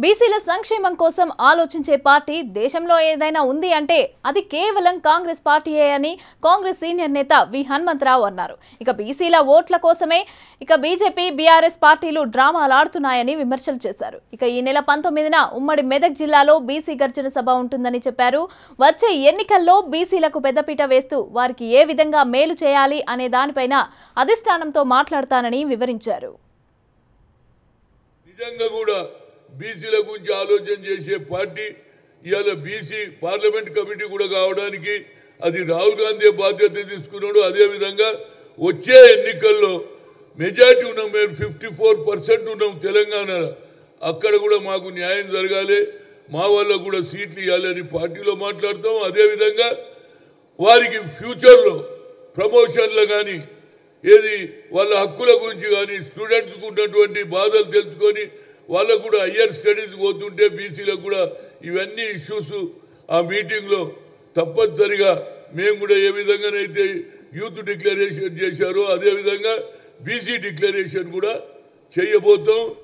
బీసీల సంక్షేమం కోసం ఆలోచించే పార్టీ దేశంలో ఏదైనా ఉంది అంటే అది కేవలం కాంగ్రెస్ పార్టీయే అని కాంగ్రెస్ సీనియర్ నేత వి హనుమంతరావు అన్నారు ఇక బీసీల ఓట్ల కోసమే ఇక బీజేపీ బీఆర్ఎస్ పార్టీలు డ్రామాలు ఆడుతున్నాయని విమర్శలు చేశారు ఇక ఈ నెల పంతొమ్మిదిన ఉమ్మడి మెదక్ జిల్లాలో బీసీ గర్జన సభ ఉంటుందని చెప్పారు వచ్చే ఎన్నికల్లో బీసీలకు పెద్దపీట వేస్తూ వారికి ఏ విధంగా మేలు చేయాలి అనే దానిపైన అధిష్టానంతో మాట్లాడతానని వివరించారు నిజంగా కూడా బీసీల గురించి ఆలోచన చేసే పార్టీ ఇవాళ బీసీ పార్లమెంట్ కమిటీ కూడా కావడానికి అది రాహుల్ గాంధీ బాధ్యత తీసుకున్నాడు అదేవిధంగా వచ్చే ఎన్నికల్లో మెజార్టీ ఉన్నాం మేము ఫిఫ్టీ ఫోర్ పర్సెంట్ ఉన్నాం తెలంగాణలో అక్కడ కూడా మాకు న్యాయం జరగాలి మా వల్ల కూడా సీట్లు ఇవ్వాలని పార్టీలో మాట్లాడతాం అదేవిధంగా వారికి ఫ్యూచర్లో ప్రమోషన్లు కానీ ఏది వాళ్ళ హక్కుల గురించి కానీ స్టూడెంట్స్కి ఉన్నటువంటి బాధలు తెలుసుకొని వాళ్ళకు కూడా హయ్యర్ స్టడీస్ పోతుంటే బీసీలకు కూడా ఇవన్నీ ఇష్యూస్ ఆ మీటింగ్లో తప్పనిసరిగా మేము కూడా ఏ విధంగానైతే యూత్ డిక్లరేషన్ చేశారో అదేవిధంగా బీసీ డిక్లరేషన్ కూడా చేయబోతాం